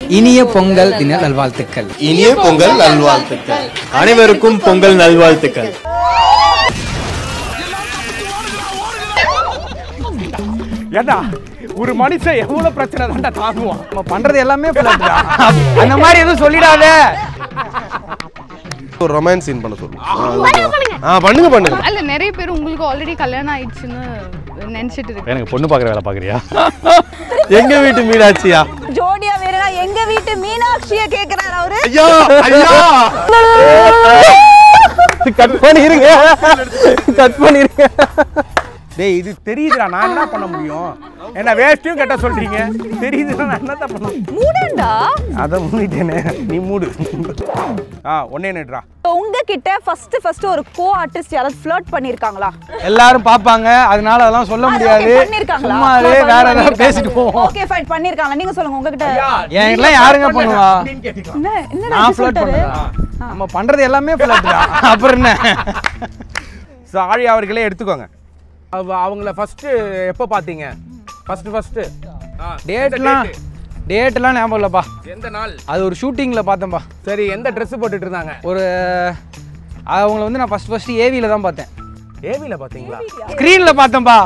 இனிய பொங்கல் தின நல்வாழ்த்துக்கள் இனிய பொங்கல் நல்வாழ்த்துக்கள் அனைவருக்கும் பொங்கல் நல்வாழ்த்துக்கள் ஏண்டா ஒரு மனுஷன் எவ்வளவு பிரச்சனை தான்டா தாங்குவான் நம்ம பண்றது எல்லாமே flat தான். அந்த மாதிரி எதுவும் சொல்லிடாத ஒரு ரொமான்ஸ் சீன் பண்ண சொல்லுங்க ஆ பண்ணுங்க பண்ணுங்க அல்ல நிறைய பேர் உங்களுக்கு ஆல்ரெடி கல்யாணம் ஆயிடுச்சுன்னு நினைச்சிட்டு இருக்கு எனக்கு பொண்ணு பார்க்குற வேலை பார்க்குறியா எங்க வீட்டு மீனாட்சியா ஜோடியா வேறனா எங்க வீட்டு மீனாட்சிய கேக்குறாரு அவரு ஐயா ஐயா கட் பண்ணிருங்க கட் பண்ணிருங்க டேய் இது தெரியுதுடா நான் என்ன பண்ண முடியும் என்ன வேஸ்ட்டையும் கட்ட சொல்றீங்க தெரியுதுடா நான் என்னதான் பண்ண முடியும் மூடண்டா அதை மூடிட்டேனே நீ மூடு ஆ ஒன்னே நடுறா உங்ககிட்ட ஃபர்ஸ்ட் ஃபர்ஸ்ட் ஒரு கோ ஆர்டிஸ்ட் யாராவது ஃப்ளர்ட் பண்ணிருக்காங்களா எல்லாரும் பாப்பாங்க அதனால அதெல்லாம் சொல்ல முடியாது சும்மா இரு, வேற ஏதாவது பேசிட்டு போவோம் ஓகே ஃபைன் பண்ணிருக்காங்களா நீங்க சொல்லுங்க உங்ககிட்ட என்கிட்ட யாருங்க பண்ணுவா என்ன என்ன நான் ஃபிளட் பண்ணுறேன் நம்ம பண்றது எல்லாமே ஃபிளட் தான் அப்புறம் என்ன ஸோ ஆழி அவர்களே எடுத்துக்கோங்க அவ- அவங்கள ஃபர்ஸ்ட் எப்போ பார்த்தீங்க ஃபர்ஸ்ட் ஃபர்ஸ்ட் டேட்லாம் டேட்லாம் ஞாபகம் இல்லப்பா எந்த நாள் அது ஒரு ஷூட்டிங்ல பார்த்தேன்ப்பா சரி எந்த Dress போட்டுட்டு இருந்தாங்க ஒரு அவங்கள வந்து நான் ஃபர்ஸ்ட் ஃபர்ஸ்ட் ஏவியில தான் பார்த்தேன் ஏவில பாத்தீங்களா ஸ்க்ரீன்ல பார்த்தேன்ப்பா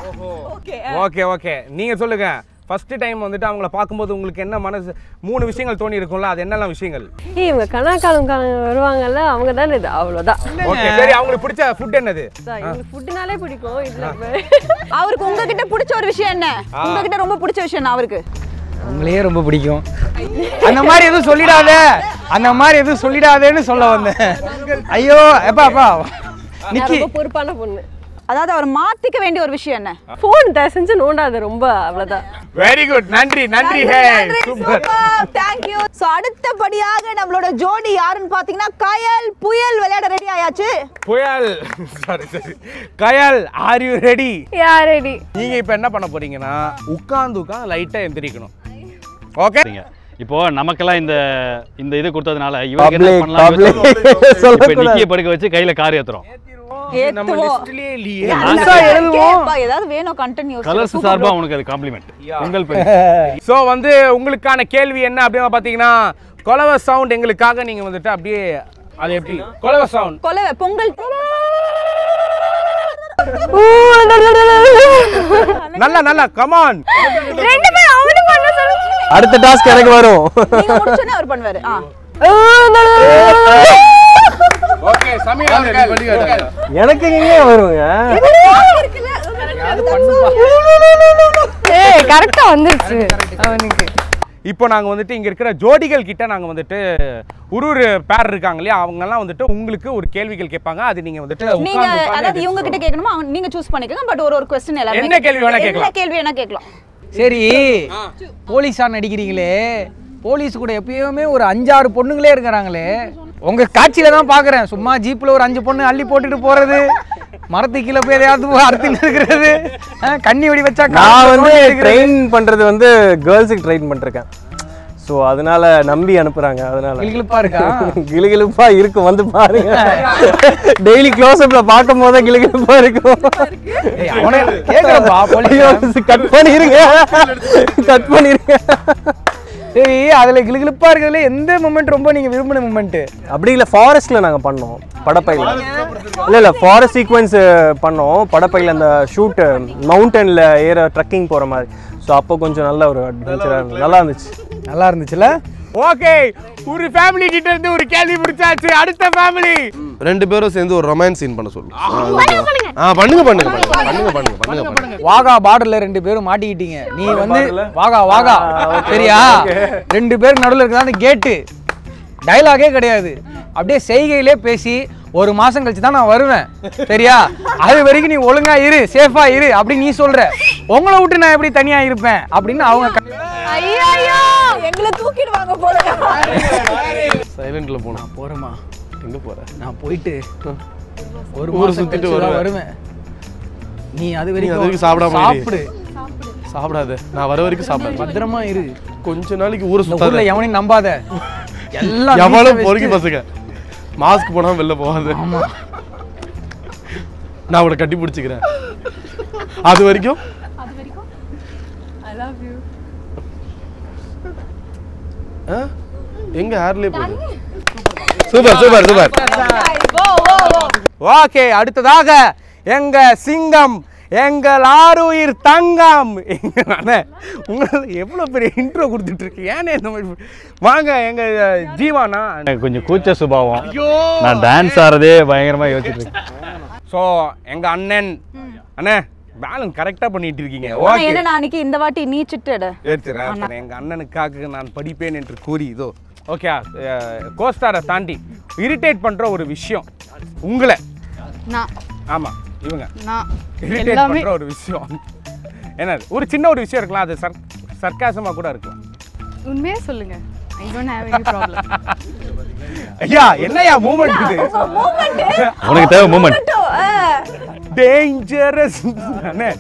ஓகே ஓகே நீங்க சொல்லுங்க ஃபர்ஸ்ட் டைம் வந்துட்டு அவங்கள பார்க்கும்போது உங்களுக்கு என்ன மனசு மூணு விஷயங்கள் தோணி இருக்கும்ல அது என்னெல்லாம் விஷயங்கள் ஏய் இவங்க கணக்காலம் காலம் வருவாங்கல்ல அவங்க தானே இது அவ்வளோதான் ஓகே சரி அவங்களுக்கு பிடிச்ச ஃபுட் என்னது எங்களுக்கு ஃபுட்டுனாலே பிடிக்கும் இதுல அவருக்கு உங்ககிட்ட பிடிச்ச ஒரு விஷயம் என்ன உங்ககிட்ட ரொம்ப பிடிச்ச விஷயம் என்ன அவருக்கு உங்களையே ரொம்ப பிடிக்கும் அந்த மாதிரி எதுவும் சொல்லிடாத அந்த மாதிரி எதுவும் சொல்லிடாதேன்னு சொல்ல வந்தேன் ஐயோ எப்பா அப்பா நான் நிக்கி ரொம்ப பொறுப்பான பொண்ணு அதாவது அவர் மாத்திக்க வேண்டிய ஒரு விஷயம் என்ன ஃபோன் தயவு செஞ்சு நோண்டாது ரொம்ப அவ்வளோதான் வெரி குட் நன்றி நன்றி hey super thank you so அடுத்தபடியாக நம்மளோட ஜோடி யாருன்னு பாத்தீங்கன்னா கயல் புயல் விளையாட ரெடி ஆயாச்சு புயல் sorry sorry Kayal are you ready யாரடி நீங்க இப்போ என்ன பண்ண போறீங்கன்னா உட்கார்ந்து உட்காந்து லைட்டா எந்திரிக்கணும் ஓகே சரிங்க இப்போ நமக்கெல்லாம் இந்த இந்த இது கொடுத்ததுனால இவருக்கு என்ன Public, பண்ணலாம் public. இப்போ நிக்கிய படுக்க வச்சு கையில கார் ஏத்துறோம் நம்ம ஏத்துவோம். லிஸ்ட்லயே இல்லையே நல்லா கேப்பா, ஏதாவது வேணும் கண்டினியூ கலர்ஸ் சார்பா உனக்கு அது காம்ப்ளிமெண்ட் உங்கள் பெண் ஸோ வந்து உங்களுக்கான கேள்வி என்ன அப்படின்னு பார்த்தீங்கன்னா கொலவ சவுண்ட் எங்களுக்காக நீங்க வந்துட்டு அப்படியே அது எப்படி கொலவ சவுண்ட் கொலவை பொங்கல் நல்லா நல்லா கமான் ரெண்டு பேரும் அவனு பண்ண சொல்லுங்க அடுத்த டாஸ்க் எனக்கு வரும் நீங்க முடிச்சோனே அவர் பண்ணுவாரு ஆ ஓகே சமயம் எனக்கு எங்கே வருங்க ஏய் கரெக்டா வந்துருச்சு அவனுக்கு இப்போ நாங்க வந்துட்டு இங்க இருக்கிற ஜோடிகள் கிட்ட நாங்க வந்துட்டு ஒரு ஒரு பேர் இருக்காங்க இல்லையா அவங்க எல்லாம் வந்துட்டு உங்களுக்கு ஒரு கேள்விகள் கேட்பாங்க அது நீங்க வந்துட்டு நீங்க உட்கார்ந்து உட்கார்ந்து அதாவது இவங்க கிட்ட கேட்கணுமா அவங்க- நீங்க சூஸ் பண்ணிக்கோங்க பட் ஒரு ஒரு கொஸ்டின் எல்லாமே என்ன கேள்வி வேணா என்ன கேட்கலாம். கேள்வி வேணா கேட்கலாம் சரி போலீஸா நடிக்கிறீங்களே போலீஸ் கூட எப்பயுமே ஒரு அஞ்சாறு பொண்ணுங்களே இருக்கிறாங்களே உங்க காட்சியில தான் பாக்குறேன் சும்மா ஜீப்ல ஒரு அஞ்சு பொண்ணு அள்ளி போட்டுட்டு போறது மரத்து கீழே போய் எதையாவது அறுத்துன்னு இருக்கிறது ஆ, கண்ணி வெடி வச்சா நான் வந்து எடுக்கிறது. ட்ரெயின் பண்றது வந்து கேர்ள்ஸுக்கு ட்ரெயின் பண்ணிருக்கேன் ஸோ அதனால நம்பி அனுப்புறாங்க அதனால கிளுகிளுப்பா இருக்கா கிளுகிளுப்பா இருக்கும் வந்து பாருங்க டெய்லி க்ளோஸ்அப்ல பார்க்கும் போது கிளுகிளுப்பா இருக்கும் ஏய், அவனே கேக்குறப்பா போலீஸ் கட் பண்ணிருங்க கட் பண்ணிருங்க சரி அதுல கிளுகிளுப்பா இருக்கிறதுல எந்த மூமெண்ட் ரொம்ப நீங்க விரும்பின மூமெண்ட் அப்படி இல்லை ஃபாரஸ்ட்ல நாங்க பண்ணோம் படப்பையில இல்ல இல்ல ஃபாரஸ்ட் சீக்வன்ஸ் பண்ணோம் படப்பையில அந்த ஷூட் மவுண்டன்ல ஏற ட்ரக்கிங் போற மாதிரி ஸோ அப்போ கொஞ்சம் நல்ல ஒரு அட்வென்ச்சரா இருந்தது நல்லா இருந்துச்சு நல்லா இருந்துச்சுல ஓகே ஒரு ஃபேமிலி கிட்ட இருந்து ஒரு கேள்வி முடிச்சாச்சு அடுத்த ஃபேமிலி ரெண்டு பேரும் சேர்ந்து ஒரு ரொமான்ஸ் சீன் பண்ண சொல்லுங்க ஆ பண்ணுங்க பண்ணுங்க பண்ணுங்க பண்ணுங்க பண்ணுங்க பண்ணுங்க பண்ணுங்க வாகா பார்டர்ல ரெண்டு பேரும் மாட்டிக்கிட்டீங்க நீ வந்து வாகா வாகா சரியா ரெண்டு பேருக்கு நடுவில் இருக்கிறதா அந்த கேட்டு டைலாகே கிடையாது அப்படியே செய்கையிலே பேசி ஒரு மாசம் கழிச்சு தான் நான் வருவேன் சரியா அது வரைக்கும் நீ ஒழுங்கா இரு சேஃபா இரு அப்படின்னு நீ சொல்ற உங்களை விட்டு நான் எப்படி தனியா இருப்பேன் அப்படின்னு அவங்க க- ஐயோ எங்களை தூக்கிடுவாங்க போல சைலண்ட்ல போனா போறேமா எங்க போற நான் போயிட்டு ஒரு ஊர் மாசம் சுத்திட்டு கழிச்சு தான் வருவேன். வருவேன் நீ அது நீ அது வரைக்கும் வரைக்கும் சாப்பிடாம இரு. சாப்பிடு சாப்பிடாத நான் வர வரைக்கும் சாப்பிடாத பத்திரமா இரு கொஞ்ச நாளைக்கு ஊரை இந்த ஊர்ல சுத்தாத எவனையும் நம்பாத எல்லாம் எவ்வளவு வீட்டுல பொறுக்கி வச்சுட்டு- பசங்க மாஸ்க் போடாம வெளில போகாத ஆமா நான் அவனை கட்டி பிடிச்சிக்கிறேன் அது வரைக்கும் ஐ லவ் யூ ஆ? எங்க ஹேர்லயே போகுது சூப்பர் சூப்பர் சூப்பர் ஓகே அடுத்ததாக எங்க சிங்கம் எங்கள் ஆருயிர் தங்கம் எங்க அண்ணே உங்களுக்கு எவ்வளோ பெரிய இன்ட்ரோ கொடுத்துட்டு இருக்கு ஏனே இந்த மாதிரி வாங்க எங்க ஜீவானா எனக்கு கொஞ்சம் கூச்ச சுபாவம் நான் டான்ஸ் ஆடுறதே பயங்கரமாக யோசிச்சுட்டு இருக்கேன் ஸோ எங்க அண்ணன் அண்ணே பேலன்ஸ் கரெக்டாக பண்ணிட்டு இருக்கீங்க ஆனா ஓகே என்ன அன்னைக்கு இந்த வாட்டி நீ சிட்டடு எடுத்துறேன் எங்க அண்ணனுக்காக நான் படிப்பேன் என்று கூறி இதோ ஓகே கோஸ்டாரை தாண்டி இரிட்டேட் பண்ற ஒரு விஷயம் உங்களை நான் ஆமா இவங்க நான் இரிட்டேட் எல்லாமே பண்ற ஒரு விஷயம் என்னது ஒரு சின்ன ஒரு விஷயம் இருக்கலாம் அது சர் சர்க்காசமாக கூட இருக்கலாம் உண்மையே சொல்லுங்க I don't have any problem ஐயா என்னையா மூமெண்ட் இது உனக்கு தேவை மூமெண்ட் டேஞ்சரஸ் அண்ணே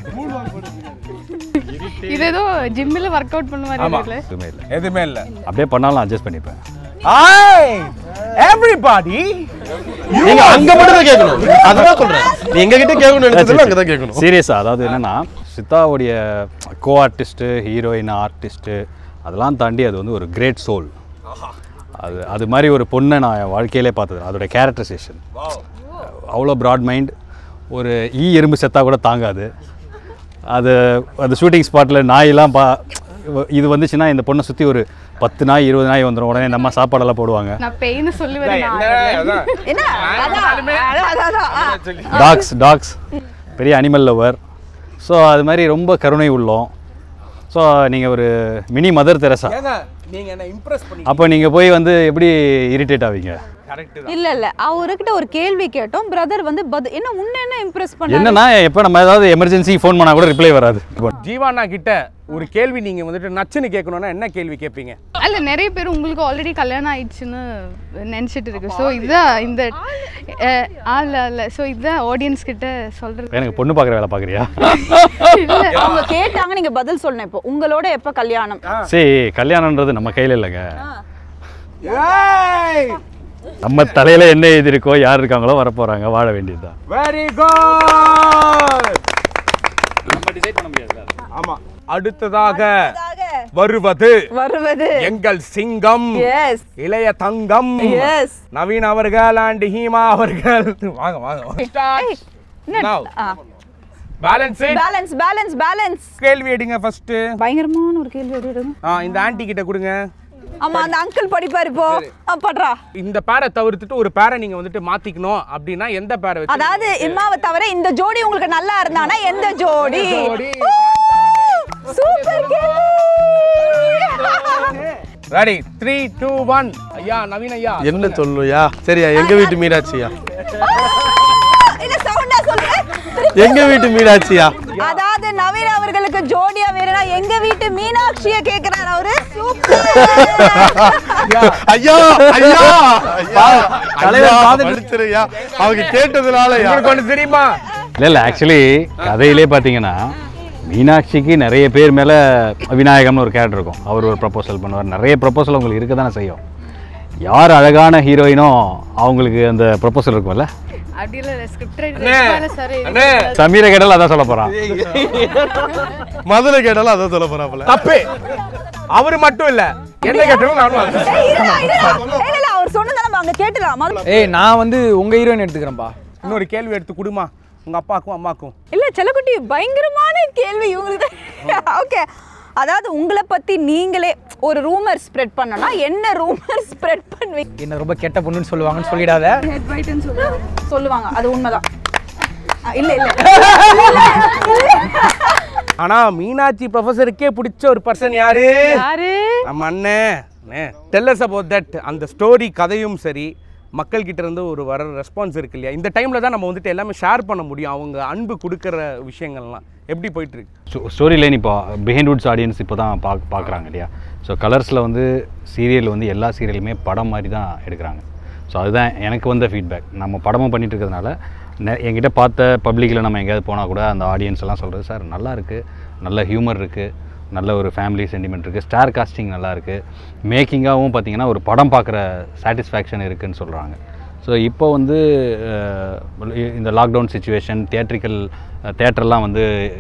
இது ஏதோ ஜிம்மில் ஒர்க் அவுட் பண்ண மாதிரி ஆமா இருக்குல்ல எதுவுமே இல்லை எதுவுமே இல்லை அப்படியே பண்ணாலும் அட்ஜஸ்ட் பண்ணிப்பேன் ஹாய் எவ்ரிபாடி நீங்க அங்க மட்டும் தான் கேட்கணும் அதான் சொல்றேன் நீ எங்க கிட்ட கேட்கணும் நினைச்சதுல அங்க தான் கேட்கணும் சீரியஸாக அதாவது என்னன்னா சித்தாவுடைய கோ ஆர்டிஸ்ட்டு ஹீரோயின் ஆர்டிஸ்ட்டு அதெல்லாம் தாண்டி அது வந்து ஒரு கிரேட் சோல் அது அது மாதிரி ஒரு பொண்ணை நான் என் வாழ்க்கையிலே பார்த்தது அதோட கேரக்டரைசேஷன் அவ்வளோ ப்ராட் மைண்ட் ஒரு ஈ எறும்பு செத்தா கூட தாங்காது அது அந்த ஷூட்டிங் ஸ்பாட்டில் நாயெல்லாம் பா இது வந்துச்சுன்னா இந்த பொண்ணை சுற்றி ஒரு பத்து நாய் இருபது நாய் வந்துடும் உடனே நம்ம சாப்பாடெல்லாம் போடுவாங்க நான் பெயின் சொல்லி வரேன் என்ன அதான், அதான், அதான், அதான். ஆ. டாக்ஸ் டாக்ஸ் பெரிய அனிமல் லவர் ஸோ அது மாதிரி ரொம்ப கருணை உள்ளோம் ஸோ நீங்கள் ஒரு மினி மதர் தெரசா ஏங்க நீங்க என்ன இம்ப்ரெஸ் பண்ணி அப்போ நீங்கள் போய் வந்து எப்படி இரிட்டேட் ஆவீங்க கரெக்ட் இல்ல இல்ல அவர்கிட்ட ஒரு கேள்வி கேட்டோம் பிரதர் வந்து பதில் என்ன உன்ன என்ன இம்ப்ரெஸ் பண்ண என்னன்னா எப்போ நம்ம ஏதாவது எமர்ஜென்சி ஃபோன் பண்ணால் கூட ரிப்ளை வராது ஜீவானா கிட்ட ஒரு கேள்வி நீங்க வந்துட்டு நச்சுன்னு கேட்கணும்னா என்ன கேள்வி கேட்பீங்க அல்ல நிறைய பேர் உங்களுக்கு ஆல்ரெடி கல்யாணம் ஆயிடுச்சுன்னு நினச்சிட்டு இருக்கு ஸோ இதுதான் இந்த அஹ், அல்ல அல்ல ஸோ இதுதான் ஆடியன்ஸ் கிட்ட சொல்றது எனக்கு பொண்ணு பார்க்குற வேலை பார்க்குறியா அவங்க கேட்டாங்க நீங்க பதில் சொல்லணும் இப்போ உங்களோட எப்ப கல்யாணம் சரி கல்யாணன்றது நம்ம கையில் இல்லைங்க நம்ம தலையில் என்ன எழுதி இருக்கோ யார் இருக்காங்களோ வரப்போகிறாங்க வாழ வேண்டியதுதான் வெரி குட் நம்ம டிசைட் பண்ண முடியாது ஆமா அடுத்ததாக வருவது வருவது எங்கள் சிங்கம் எஸ் இளைய தங்கம் எஸ் நவீன் அவர்கள் அண்ட் ஹீமா அவர்கள் வாங்க வாங்க Now. Balance balance balance balance கேள்வி எடுங்க ஃபர்ஸ்ட் பயங்கரமான ஒரு கேள்வி எடுங்க இந்த ஆன்ட்டி கிட்ட கொடுங்க ஆமா அந்த அங்கிள் படிப்பாரு இப்போ ஆ, பட்றா இந்த பேரை தவிர்த்துட்டு ஒரு பேரை நீங்க வந்துட்டு மாத்திக்கணும் அப்படின்னா எந்த பேரை வச்சு அதாவது இம்மாவை தவிர இந்த ஜோடி உங்களுக்கு நல்லா இருந்தானா எந்த ஜோடி ஜோடி. Super ready three two one ஐயா நவீன் ஐயா என்ன சொல்லுயா சரியா எங்க வீட்டு மீனாட்சியா இல்ல சவுண்டா சொல்லுங்க எங்க வீட்டு மீனாட்சியா அதாவது நவீன் அவர்களுக்கு ஜோடியா வேணும்னா எங்க வீட்டு மீனாட்சிய கேக்குறாரு அவரு சூப்பர் ஐயா ஐயா தலைவர் பாத்துட்டு- வலிச்சிருயா அவங்க கேட்டதுனால உங்களுக்கு ஒன்று தெரியுமா இல்லை இல்லை ஆக்சுவலி கதையிலே பார்த்தீங்கன்னா மீனாட்சிக்கு நிறைய பேர் மேலே விநாயகம்னு ஒரு கேரக்டர் இருக்கும் அவர் ஒரு ப்ரப்போசல் பண்ணுவார் நிறைய ப்ரப்போசல் உங்களுக்கு இருக்க தானே செய்யும் யார் அழகான ஹீரோயினோ அவங்களுக்கு அந்த ப்ரப்போசல் இருக்கும்ல அப்படி இல்லை ஸ்கிரிப்ட் அண்ணே, ரைட்டர் சார் அண்ணே சமீர கேட்டால் அதான் சொல்ல போகிறான் மதுரை கேட்டாலும் அதான் சொல்ல போறாப்புல தப்பு அவரு மட்டும் இல்ல என்ன கேட்டாலும் நானும் அதான். இல்ல இல்ல, இல்ல அவர் சொன்னதை நம்ம அங்க கேட்டுலாம் முதல்ல ஏய் நான் வந்து உங்க ஹீரோயின் எடுத்துக்கிறேன்ப்பா இன்னொரு கேள்வி எடுத்து கொடுமா உங்க அப்பாக்கும் அம்மாக்கும் இல்ல செல்லக்குட்டி பயங்கரமான கேள்வி இவங்களுக்கு ஓகே அதாவது உங்களை பத்தி நீங்களே ஒரு ரூமர் ஸ்ப்ரெட் பண்ணனா என்ன ரூமர் ஸ்ப்ரெட் பண்ணுவீங்க என்ன ரொம்ப கெட்ட பொண்ணுன்னு சொல்லுவாங்கன்னு சொல்லிடாத சொல்லுவாங்க அது உண்மைதான் ஆ, இல்ல இல்ல ஆனா மீனாட்சி ப்ரொஃபஸருக்கே பிடிச்ச ஒரு பர்சன் யாரு யாரு நம்ம அண்ணே டெல்லஸ் அபவுட் தட் அந்த ஸ்டோரி கதையும் சரி மக்கள் கிட்ட இருந்து ஒரு வர ரெஸ்பான்ஸ் இருக்கு இல்லையா இந்த டைம்ல தான் நம்ம வந்துட்டு எல்லாமே ஷேர் பண்ண முடியும் அவங்க அன்பு கொடுக்குற விஷயங்கள்லாம் எப்படி போயிட்டு இருக்கு ஸ்டோரி லைன் இப்போ பிஹைண்ட் வுட்ஸ் ஆடியன்ஸ் இப்போ தான் பாக் பார்க்குறாங்க இல்லையா ஸோ கலர்ஸில் வந்து சீரியல் வந்து எல்லா சீரியலுமே படம் மாதிரி தான் எடுக்கிறாங்க ஸோ அதுதான் எனக்கு வந்த ஃபீட்பேக் நம்ம படமும் பண்ணிட்டு இருக்கிறதுனால நெ- என்கிட்ட பார்த்த பப்ளிக்கில் நம்ம எங்கேயாவது போனால் கூட அந்த ஆடியன்ஸ் எல்லாம் சொல்கிறது சார் நல்லா இருக்குது நல்ல ஹியூமர் இருக்குது நல்ல ஒரு ஃபேமிலி சென்டிமெண்ட் இருக்குது ஸ்டார் காஸ்டிங் நல்லா இருக்குது மேக்கிங்காகவும் பார்த்தீங்கன்னா ஒரு படம் பார்க்குற சாட்டிஸ்ஃபேக்ஷன் இருக்குன்னு சொல்கிறாங்க ஸோ இப்போ வந்து அஹ், இந்த லாக்டவுன் சுச்சுவேஷன் தியேட்ரிக்கல் தேட்டர்லாம் வந்து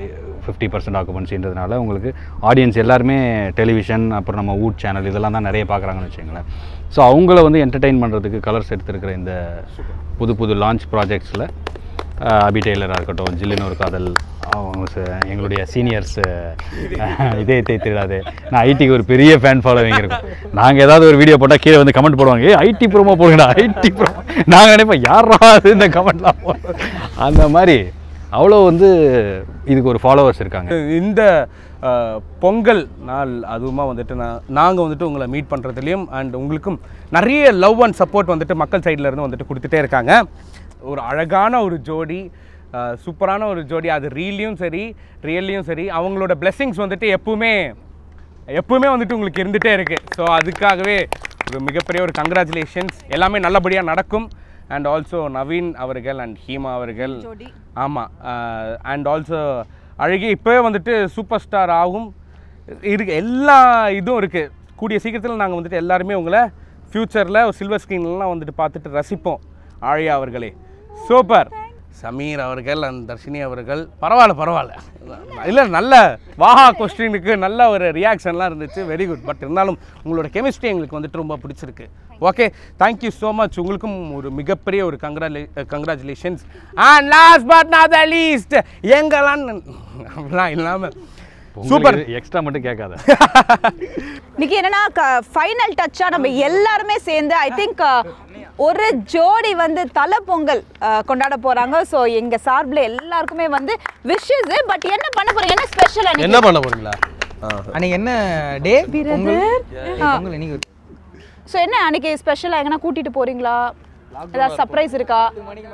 ஃபிஃப்டி பர்சன்ட் ஆக்குபன்சின்றதுனால உங்களுக்கு ஆடியன்ஸ் எல்லாருமே டெலிவிஷன் அப்புறம் நம்ம ஊட் சேனல் இதெல்லாம் தான் நிறைய பார்க்குறாங்கன்னு வச்சுங்களேன் ஸோ அவங்கள வந்து என்டர்டெயின் பண்ணுறதுக்கு கலர்ஸ் எடுத்திருக்கிற இந்த புது புது லான்ச் ப்ராஜெக்ட்ஸில் அபி டெய்லராக இருக்கட்டும் ஜில்லுன்னு ஒரு காதல் அவங்க ச- எங்களுடைய சீனியர்ஸ் இதயத்தை திருடாது நான் ஐடிக்கு ஒரு பெரிய ஃபேன் ஃபாலோவிங் இருக்கும் நாங்கள் ஏதாவது ஒரு வீடியோ போட்டால் கீழே வந்து கமெண்ட் போடுவாங்க ஏ ஐடி ப்ரோமோ போடுங்கடா ஐடி ப்ரோமோ நாங்கள் நினைப்போம் யாரா அது இந்த கமெண்ட்லாம் போடுறது அந்த மாதிரி அவ்வளோ வந்து இதுக்கு ஒரு ஃபாலோவர்ஸ் இருக்காங்க இந்த அஹ், பொங்கல் நாள் அதுவுமா வந்துட்டு நான் நாங்கள் வந்துட்டு உங்களை மீட் பண்ணுறதுலையும் அண்ட் உங்களுக்கும் நிறைய லவ் அண்ட் சப்போர்ட் வந்துட்டு மக்கள் சைடுல இருந்து வந்துட்டு கொடுத்துட்டே இருக்காங்க ஒரு அழகான ஒரு ஜோடி அஹ், சூப்பரான ஒரு ஜோடி அது ரீல்லையும் சரி ரியல்லையும் சரி அவங்களோட blessings வந்துட்டு எப்பவுமே எப்பவுமே வந்துட்டு உங்களுக்கு இருந்துகிட்டே இருக்குது ஸோ அதுக்காகவே ஒரு மிகப்பெரிய ஒரு கங்க்ராச்சுலேஷன்ஸ் எல்லாமே நல்லபடியாக நடக்கும் அண்ட் ஆல்சோ நவீன் அவர்கள் அண்ட் ஹீமா அவர்கள் ஆமாம் அண்ட் ஆல்சோ அழகி இப்போவே வந்துட்டு சூப்பர் ஸ்டார் ஆகும் இருக்கு எல்லா இதுவும் இருக்குது கூடிய சீக்கிரத்தில் நாங்கள் வந்துட்டு எல்லாருமே உங்களை ஃப்யூச்சரில் சில்வர் ஸ்க்ரீன்லாம் வந்துட்டு பார்த்துட்டு ரசிப்போம் ஆழியா அவர்களே சூப்பர் சமீர் அவர்கள் அண்ட் தர்ஷினி அவர்கள் பரவாயில்ல பரவாயில்ல இல்லை நல்ல வாஹா கொஸ்டினுக்கு நல்ல ஒரு ரியாக்ஷன்லாம் இருந்துச்சு வெரி குட் பட் இருந்தாலும் உங்களோட கெமிஸ்ட்ரி எங்களுக்கு வந்துட்டு ரொம்ப பிடிச்சிருக்கு ஓகே தேங்க்யூ ஸோ மச் உங்களுக்கும் ஒரு மிகப்பெரிய ஒரு கங்க்ராலே congratulations and last but not the least எங்கெல்லாம் அப்படிலாம் இல்லாமல் சூப்பர் எக்ஸ்ட்ரா மட்டும் கேட்காத இன்னைக்கு என்னன்னா ஃபைனல் டச்சா நம்ம எல்லாருமே சேர்ந்து ஐ திங்க் ஒரு ஜோடி வந்து தலை பொங்கல் அஹ், கொண்டாட போறாங்க ஸோ எங்க சார்பில் எல்லாருக்குமே வந்து விஷஸ் பட் என்ன பண்ண போறீங்க என்ன ஸ்பெஷல் என்ன பண்ண போறீங்களா ஆ. அன்னைக்கு என்ன டே பொங்கல் ஏய், பொங்கல் இன்னைக்கு ஒரு- ஸோ என்ன அன்னைக்கு ஸ்பெஷலாக எங்கன்னா கூட்டிட்டு போறீங்களா ஏதாவது சர்ப்ரைஸ் இருக்கா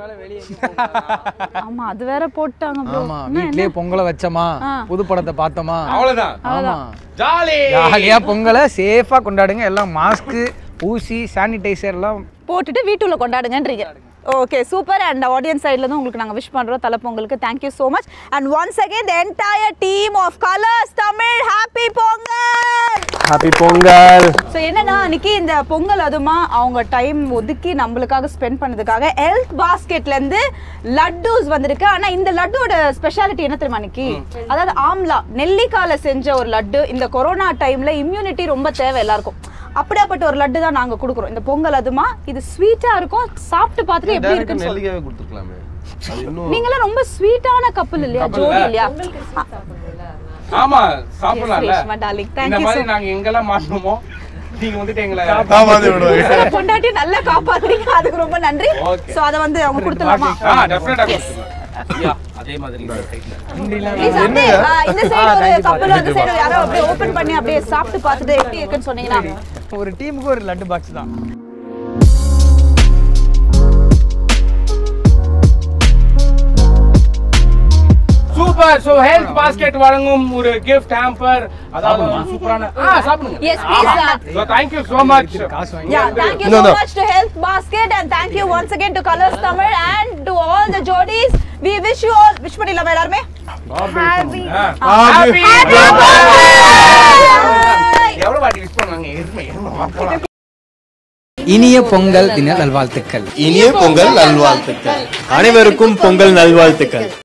ஆமா அது வேற போட்டாங்க bro. ஆமா வீட்லயே பொங்கலை வச்சோமா புது படத்தை பார்த்தோமா அவ்வளோதான் ஆமா ஜாலி ஜாலியா பொங்கலை சேஃபா கொண்டாடுங்க எல்லாம் மாஸ்க்கு ஊசி சானிடைசர் எல்லாம் போட்டுட்டு வீட்டுல கொண்டாடுங்கன்றீங்க ஓகே சூப்பர் அண்ட் ஆடியன்ஸ் சைட்லேருந்து உங்களுக்கு நாங்கள் விஷ் பண்ணுறோம் தலைப்பொங்கலுக்கு thank you so much and once again the entire team of Colors Tamil happy Pongal happy Pongal so என்னன்னா அன்னைக்கு இந்த பொங்கல் அதுமா அவங்க டைம் ஒதுக்கி நம்மளுக்காக ஸ்பெண்ட் பண்ணதுக்காக ஹெல்த் பாஸ்கெட்லேருந்து லட்டூஸ் வந்திருக்கு ஆனால் இந்த லட்டோட ஸ்பெஷாலிட்டி என்ன தெரியுமா அன்னைக்கு அதாவது ஆம்லா நெல்லிக்கால செஞ்ச ஒரு லட்டு இந்த கொரோனா டைம்ல இம்யூனிட்டி ரொம்ப தேவை எல்லாருக்கும் அப்படியாப்பட்ட ஒரு லட்டு தான் நாங்க கொடுக்குறோம் இந்த பொங்கல் அதுமா இது ஸ்வீட்டா இருக்கும் சாப்பிட்டு பார்த்துட்டு எப்படி Direct இருக்குன்னு சொல்லுங்க நெல்லிக்காவே கொடுத்துருக்கலாமே அது இன்னும் நீங்களாம் ரொம்ப ஸ்வீட்டான கப்பல் இல்லையா ஜோடி இல்லையா ஆமா சாப்பிடலாம்ல ரேஷ்மா டார்லிங் இந்த தேங்க்யூ மாதிரி நாங்க எங்கெல்லாம் மாட்டணுமோ நீங்க வந்துட்டு எங்களை காப்பாத்தி விடுவாங்க பொண்டாட்டி நல்லா காப்பாத்துறீங்க அதுக்கு ரொம்ப நன்றி Okay. சோ அத வந்து அவங்க கொடுத்துலாமா ஆ டெஃபினட்டா கொடுத்துருவேன் ஐயா அதே மாதிரி இந்த side ல. ப்ளீஸ் அப்படியே ஆ, இந்த சைடு ஒரு கப்பல் அந்த சைடு யாரோ அப்படியே ஓபன் பண்ணி அப்படியே சாப்பிட்டு பார்த்துட்டு எப்படி இருக்குன்னு சொன்னீங்கன்னா ஒரு டீமுக்கு ஒரு லட்டு பாக்ஸ் தான் சூப்பர் சோ ஹெல்த் பாஸ்கெட் வழங்கும் ஒரு கிஃப்ட் ஹேம்பர் அதாவது ஒரு சூப்பரான ஆ சாப்பிடுங்க Yes, please, sir. So thank you so much காசு வாங்கி Yeah, thank you No, so no. much to Health Basket and thank you once again to Colors Tamil and to all the Jodis. We wish you all, wish பண்ணிடலாமா எல்லாருமே? Happy happy Bye. எவ்வளவு வாட்டி wish பண்ணாங்க எருமை எருமை இனிய பொங்கல் தின நல்வாழ்த்துக்கள் இனிய பொங்கல் நல்வாழ்த்துக்கள் அனைவருக்கும் பொங்கல் நல்வாழ்த்துக்கள்